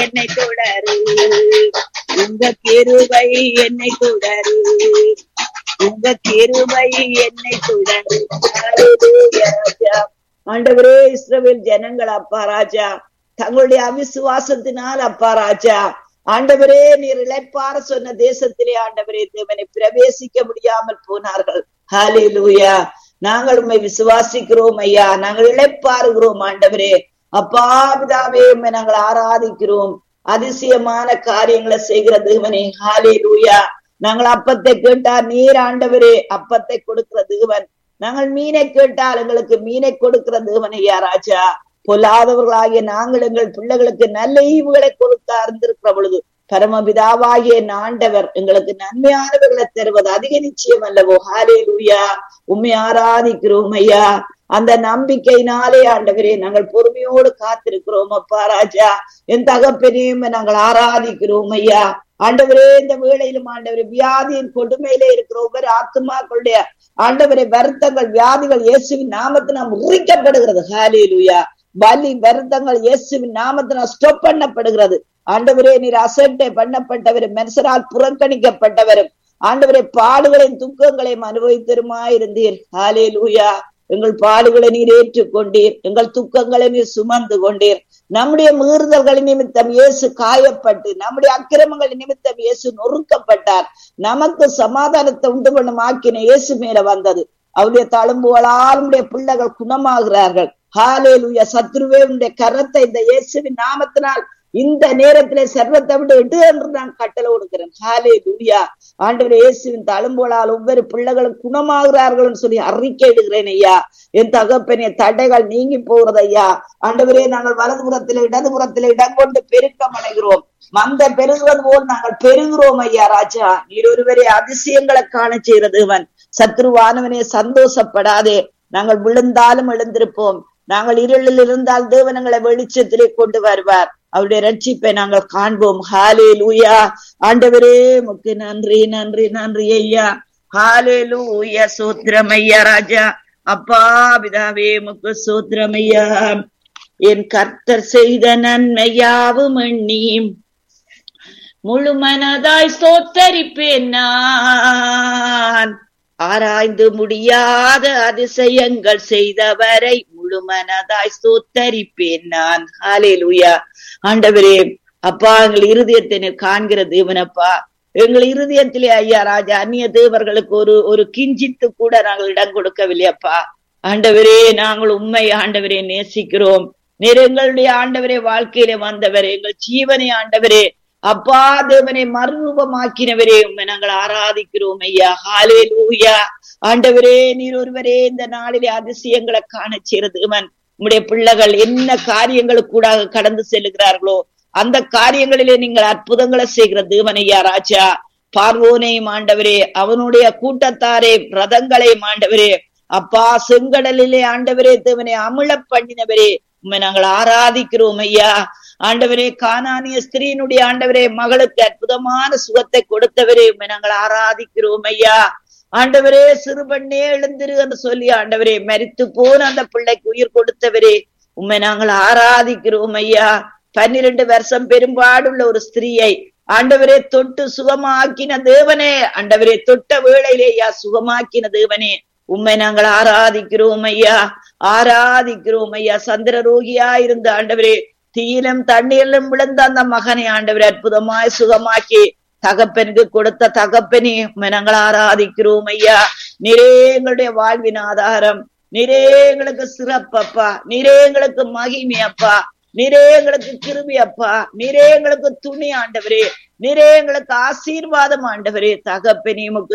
என்னை தொடரு உங்க கிருபை என்னை தொடரு உங்க கிருபை என்னை தொடரு ஹalleluya ராஜா ஆண்டவரே இஸ்ரவேல் ஜனங்கள் அப்பா ராஜா தங்களுடைய அவிசுவாசத்தினால் அப்பா ராஜா ஆண்டவரே நீர் இழைப்பார சொன்ன தேசத்திலே ஆண்டவரே தேவனை பிரவேசிக்க முடியாமல் போனார்கள் ஹalleluya நாங்கள் உண்மை விசுவாசிக்கிறோம் ஐயா நாங்கள் இழைப்பாருகிறோம் ஆண்டவரே அப்பா பிதாவே உம்மை நாங்கள் ஆராதிக்கிறோம் அதிசயமான காரியங்களை செய்கிற தேவனே ஹாலே லூயா நாங்கள் அப்பத்தை கேட்டால் நீர் ஆண்டவரே அப்பத்தை கொடுக்கிற தேவன் நாங்கள் மீனை கேட்டால் எங்களுக்கு மீனை கொடுக்கிற தேவன் ஐயா ராஜா பொல்லாதவர்களாகிய நாங்கள் எங்கள் பிள்ளைகளுக்கு நல்ல ஈவுகளை கொடுக்க அறிந்திருக்கிற பொழுது பரமபிதாவாகிய ஆண்டவர் எங்களுக்கு நன்மையானவர்களை தருவது அதிக நிச்சயம் அல்லவோ ஹாலே லூயா உண்மை ஆராதிக்கிறோம் ஐயா அந்த நம்பிக்கையினாலே ஆண்டவரே நாங்கள் பொறுமையோடு காத்திருக்கிறோம் அப்பா ராஜா என் தகப்பனையும் நாங்கள் ஆராதிக்கிறோம் ஐயா ஆண்டவரே இந்த வேளையிலும் ஆண்டவரே வியாதியின் கொடுமையிலே இருக்கிற ஒவ்வொரு ஆத்மாக்களுடைய ஆண்டவரே வருத்தங்கள் வியாதிகள் இயேசுவின் நாமத்தினால் முறிக்கப்படுகிறது ஹாலே லூயா பலி வருத்தங்கள் இயேசுவின் நாமத்தினால் ஸ்டாப் பண்ணப்படுகிறது ஆண்டவரே நீர் அசட்டை பண்ணப்பட்டவர் மனுஷரால் புறக்கணிக்கப்பட்டவரும் ஆண்டவரே பாடுகளின் துக்கங்களையும் அனுபவித்தருமாயிருந்தீர் ஹாலே லூயா எங்கள் பாடுகளை நீர் ஏற்றுக்கொண்டீர் எங்கள் துக்கங்களை நீர் சுமந்து கொண்டீர் நம்முடைய மீறுதல்களின் நிமித்தம் இயேசு காயப்பட்டு நம்முடைய அக்கிரமங்களின் நிமித்தம் இயேசு நொறுக்கப்பட்டார் நமக்கு சமாதானத்தை உண்டு பண்ணும் ஆக்கின இயேசு மேல வந்தது அவருடைய தழும்புகளால் நம்முடைய பிள்ளைகள் குணமாகிறார்கள் ஹாலே லூயா சத்ருவே உடைய கரத்தை இந்த இயேசுவின் நாமத்தினால் இந்த நேரத்திலே சர்வத்தை விட்டு விட்டு என்று நான் கட்டளை கொடுக்கிறேன் ஹாலே லூயா ஆண்டவர் இயேசுவின் தழும்போலால் ஒவ்வொரு பிள்ளைகளும் குணமாகிறார்கள் சொல்லி அறிக்கையிடுகிறேன் ஐயா என் தகப்பனே தடைகள் நீங்கி போகிறது ஐயா ஆண்டவரே நாங்கள் வலதுபுறத்திலே இடதுபுறத்திலே இடம் கொண்டு பெருக்கம் அடைகிறோம் மந்த பெருகுவது போல் நாங்கள் பெருகிறோம் ஐயா ராஜா நீர் ஒருவரே அதிசயங்களை காண செய்கிறதுவன் சத்ருவானவனே சந்தோஷப்படாதே நாங்கள் விழுந்தாலும் எழுந்திருப்போம் நாங்கள் இருளில் இருந்தால் தேவனங்களை வெளிச்சத்திலே கொண்டு வருவார் அவருடைய ரட்சிப்பை நாங்கள் காண்போம் ஹாலே லூயா ஆண்டவரே முக்கு நன்றி நன்றி நன்றி ஐயா ஹாலே லூயா சூத்திரம் ஐயா ராஜா அப்பா பிதாவே முக்கு சூத்திரம் ஐயா என் கர்த்தர் செய்த நன்மையாவும் எண்ணி முழு மனதாய் சோத்தரிப்பேன் நான் ஆராய்ந்து முடியாத அதிசயங்கள் செய்தவரை முழு மனதாய் சோத்தரிப்பேன் நான் ஹாலே லூயா ஆண்டவரே அப்பா எங்கள் இருதயத்தை காண்கிற தேவனப்பா எங்கள் இருதயத்திலே ஐயா ராஜா அந்நிய தேவர்களுக்கு ஒரு ஒரு கிஞ்சித்து கூட நாங்கள் இடம் கொடுக்கவில்லையப்பா ஆண்டவரே நாங்கள் உண்மை ஆண்டவரே நேசிக்கிறோம் நீர் எங்களுடைய ஆண்டவரே வாழ்க்கையிலே வந்தவரே எங்கள் ஜீவனை ஆண்டவரே அப்பா தேவனை மறுரூபமாக்கினவரே உண்மை நாங்கள் ஆராதிக்கிறோம் ஐயா ஹாலே லூயா ஆண்டவரே நீர் ஒருவரே இந்த நாளிலே அதிசயங்களை காண செய்கிறதுவன் உம்முடைய பிள்ளைகள் என்ன காரியங்களுக்கு கூட கடந்து செல்லுகிறார்களோ அந்த காரியங்களிலே நீங்கள் அற்புதங்களை செய்கிற தேவனையா ராஜா பார்வோனையும் ஆண்டவரே அவனுடைய கூட்டத்தாரே ரதங்களையும் ஆண்டவரே அப்பா செங்கடலிலே ஆண்டவரே தேவனை அமிழ பண்ணினவரே உண்மை நாங்கள் ஆராதிக்கிறோம் ஐயா ஆண்டவரே கானானிய ஸ்திரீனுடைய ஆண்டவரே மகளுக்கு அற்புதமான சுகத்தை கொடுத்தவரே உண்மை நாங்கள் ஆராதிக்கிறோம் ஐயா ஆண்டவரே சிறுபண்ணே எழுந்திரு என்று சொல்லி ஆண்டவரே மரித்து போன அந்த பிள்ளைக்கு உயிர் கொடுத்தவரே உண்மை நாங்கள் ஆராதிக்கிறோம் ஐயா பன்னிரண்டு வருஷம் பெரும்பாடுள்ள ஒரு ஸ்திரீயை ஆண்டவரே தொட்டு சுகமாக்கின தேவனே ஆண்டவரே தொட்ட வேளையிலே ஐயா சுகமாக்கின தேவனே உண்மை நாங்கள் ஆராதிக்கிறோம் ஐயா ஆராதிக்கிறோம் ஐயா சந்திர ரோகியா இருந்த ஆண்டவரே தீயிலும் தண்ணீரிலும் விழுந்த அந்த மகனை ஆண்டவரே அற்புதமாய் சுகமாக்கி தகப்பனுக்கு கொடுத்த தகப்பனே நாங்கள் ஆராதிக்கிறோம் ஐயா நிறே எங்களுடைய வாழ்வின் ஆதாரம் நிறே எங்களுக்கு சிறப்பப்பா நிறே எங்களுக்கு மகிமை அப்பா நிறே எங்களுக்கு கிருபி அப்பா நிறே எங்களுக்கு துணி ஆண்டவரே நிறே எங்களுக்கு ஆசீர்வாதம் ஆண்டவரே தகப்பனே